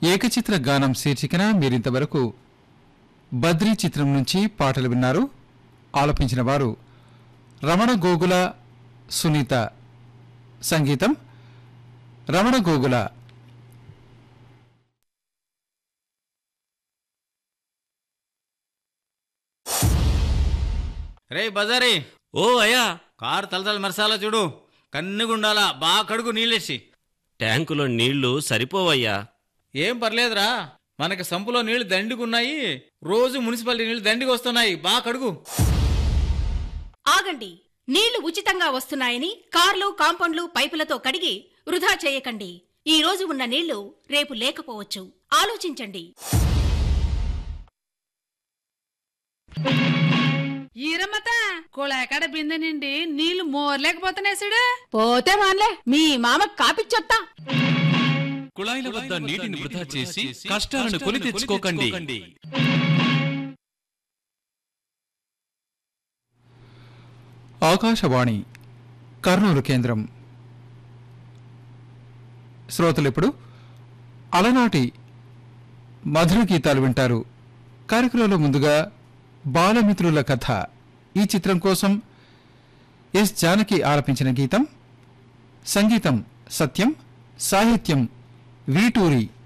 ఏకచిత్ర గానం శీర్షికన మీరింతవరకు బద్రీ చిత్రం నుంచి పాటలు విన్నారు ఆలపించిన వారు రమణ గోగుల సునీత సంగీతం రమణ గోగుల రే బజారీ ఓ అయ్యా కారు తలతల మరసాలా చూడు కన్నుగుండాలా బాగా కడుగు నీళ్ళేసి ట్యాంకులో నీళ్లు సరిపోవయ్యా ఏం పర్లేదురా మనకి సంపులో నీళ్లు దండిగున్నాయి రోజు మున్సిపాలిటీ నీళ్లు దండిగా వస్తున్నాయి బాగా కడుగు ఆగండి నీళ్లు ఉచితంగా వస్తున్నాయని కార్లు కాంపౌండ్లు పైపులతో కడిగి వృధా చేయకండి ఈ రోజు ఉన్న నీళ్లు రేపు లేకపోవచ్చు ఆలోచించండి ఈరమ్మత కుళాకాడ బిందె నిండి నీళ్లు మోర్లేకపోతున్నాయి చూడు పోతే మాన్లే మీ మామ కాపిచ్చొత్తా కుళాయిల వద్ద నీటిని వృధా చేసి కష్టాలను కొని తెచ్చుకోకండి ఆకాశవాణి కర్నూలు కేంద్రం శ్రోతలిప్పుడు అలనాటి మధుర గీతాలు వింటారు కార్యక్రమంలో ముందుగా బాలమిత్రుల కథ ఈ చిత్రం కోసం ఎస్ జానకి ఆలపించిన గీతం సంగీతం సత్యం సాహిత్యం వీటూరి